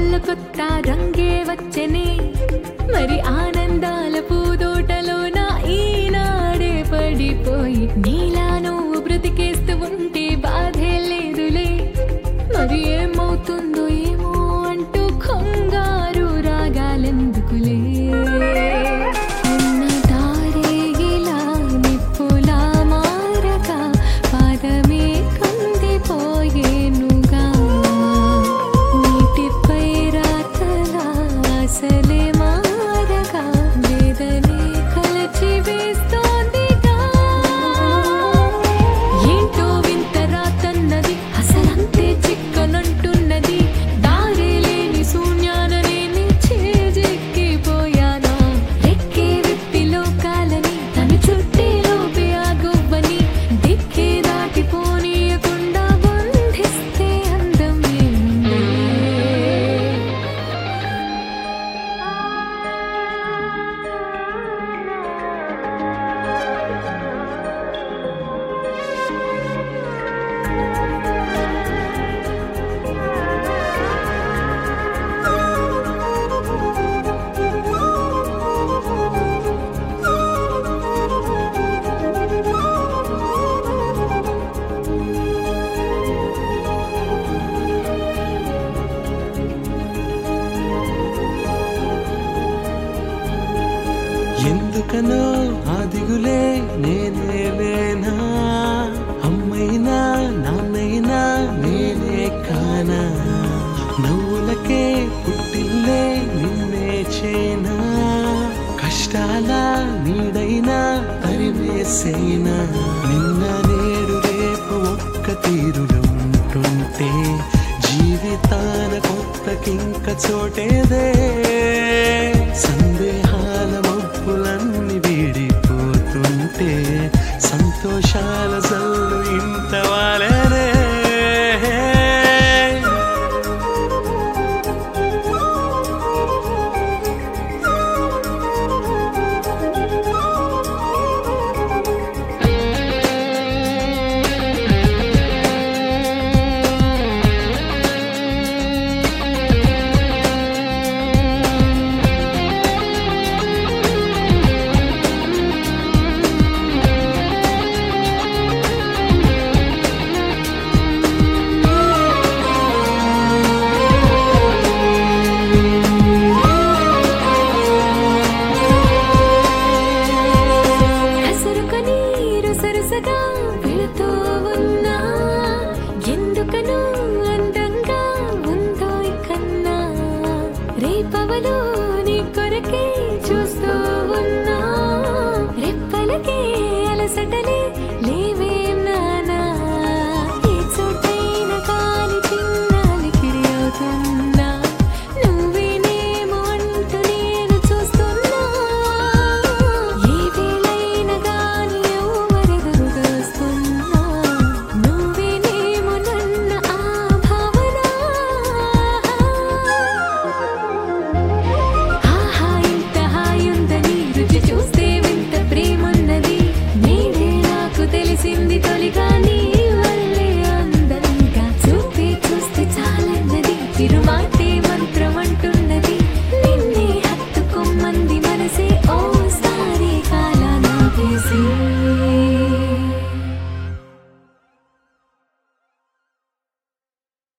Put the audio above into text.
కళ్ళ కొత్త రంగే వచ్చెనే మరి ఆనందాల పూదోటలో నా ఈనాడే పడిపోయి నీలా నువ్వు బ్రతికేస్తూ ఉంటే బాధే లేదులే మరి ఏమవుతుందో ఏమో అంటూ కంగారు రాగాలెందుకులే ఉన్న దారే ఇలా నిప్పులా మారగా పాదమే కందిపోయేనుగా నీటిపై రాతలా అసలే మారగా వేదనే కలచి వేస్తోందిగా ఏంటో వింత రాతన్నది అసలంతే చిక్కనంటున్నది దారే లేని శూన్యాన నేను చేజెక్కిపోయానా రెక్కే విప్పి లోకాలని తను చుట్టేలోపే ఆగువ్వని దిక్కే దాటిపోనీయకుండా బంధిస్తే అందం ఏముంది ఎందుకనో ఆదిగులే నేనే లేనా అమ్మైనా నాన్నైనా నేనే కానా నవ్వులకే పుట్టిల్లే నిన్నే చేనా కష్టాల నీడైనా తరివేసేనా నిన్న నేడు రేపు ఒక్క తీరులో ఉంటుంటే జీవితాన కొత్తకింక చోటేదే